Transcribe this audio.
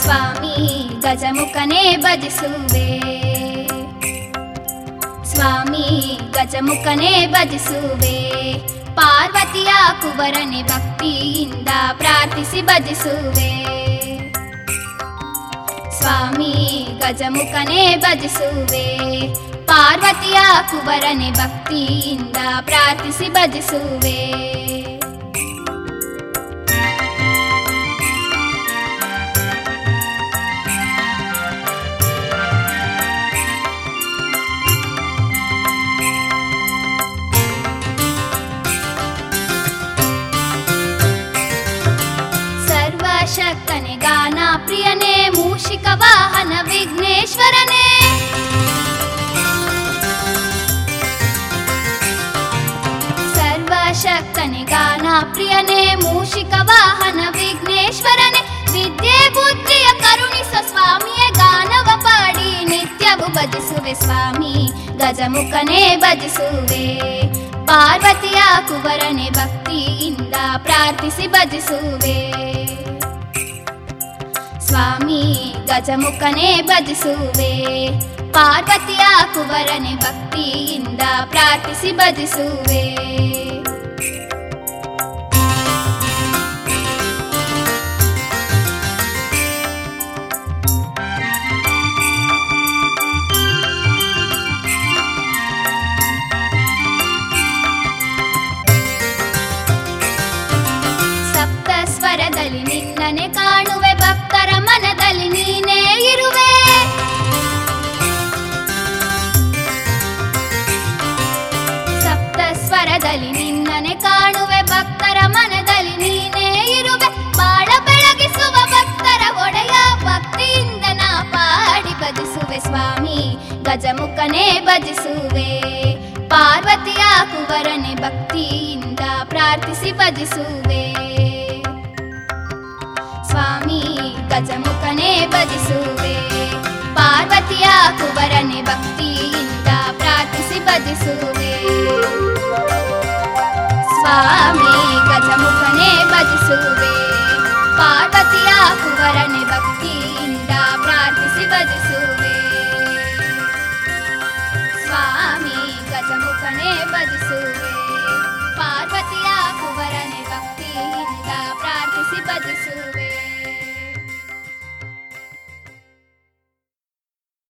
ಸ್ವಾಮಿ ಗಜಮುಖನೇ ಭಜಿಸುವೆ ಸ್ವಾಮಿ ಗಜಮುಖನೇ ಭಜಿಸುವೆ ಪಾರ್ವತಿಯ ಕುವರನೆ ಭಕ್ತಿಯಿಂದ ಪ್ರಾರ್ಥಿಸಿ ಭಜಿಸುವೆ ಸ್ವಾಮಿ ಗಜಮುಖನೇ ಭಜಿಸುವೆ ಪಾರ್ವತಿಯ ಕುವರನೆ ಭಕ್ತಿಯಿಂದ ಪ್ರಾರ್ಥಿಸಿ ಭಜಿಸುವೆ ಸರ್ವಶಕ್ತನೆ ಗಾನ ಪ್ರಿಯನೇ ಮೂಷಿಕ ವಾಹನ ವಿಘ್ನೇಶ್ವರನೇ ಸರ್ವಶಕ್ತನೆ ಗಾನ ಪ್ರಿಯನೇ ಮೂಷಿಕ ವಾಹನ ವಿಘ್ನೇಶ್ವರನೇ ವಿದ್ಯೆ ಬುದ್ಧಿಯ ಕರುಣಿಸ ಸ್ವಾಮಿಯ ಗಾನವ ಪಾಡಿ ನಿತ್ಯವು ಭಜಿಸುವೆ ಸ್ವಾಮಿ ಗಜಮುಖನೇ ಭಜಿಸುವೆ ಪಾರ್ವತಿಯ ಕುವರನೆ ಭಕ್ತಿಯಿಂದ ಪ್ರಾರ್ಥಿಸಿ ಭಜಿಸುವೆ ಸ್ವಾಮಿ ಗಜಮುಖನೇ ಭಜಿಸುವೆ ಪಾರ್ವತಿಯ ಕುವರನೆ ಭಕ್ತಿಯಿಂದ ಪ್ರಾರ್ಥಿಸಿ ಭಜಿಸುವೆ ಸಪ್ತ ಸ್ವರದಲ್ಲಿ ನಿನ್ನನೆ ಕಾಣುವೆ ಭಕ್ತರ ಮನದಲ್ಲಿ ನೀನೇ ಇರುವೆ ಸಪ್ತ ಸ್ವರದಲ್ಲಿ ನಿನ್ನನೆ ಕಾಣುವೆ ಭಕ್ತರ ಮನದಲ್ಲಿ ನೀನೇ ಇರುವೆ ಬಾಳ ಬೆಳಗಿಸುವ ಭಕ್ತರ ಒಡೆಯ ಭಕ್ತಿಯಿಂದ ನಾ ಪಾಡಿ ಭಜಿಸುವೆ ಸ್ವಾಮಿ ಗಜಮುಖನೇ ಭಜಿಸುವೆ ಪಾರ್ವತಿಯ ಕುವರನೆ ಭಕ್ತಿಯಿಂದ ಪ್ರಾರ್ಥಿಸಿ ಭಜಿಸುವೆ ಸ್ವಾಮಿ ಗಜಮುಖನೇ ಭಜಿಸುವೆ ಪಾರ್ವತಿಯ ಕುವರನೆ ಭಕ್ತಿಯಿಂದ ಪ್ರಾರ್ಥಿಸಿ ಭಜಿಸುವೆ ಸ್ವಾಮಿ ಗಜಮುಖನೇ ಭಜಿಸುವೆ ಪಾರ್ವತಿಯ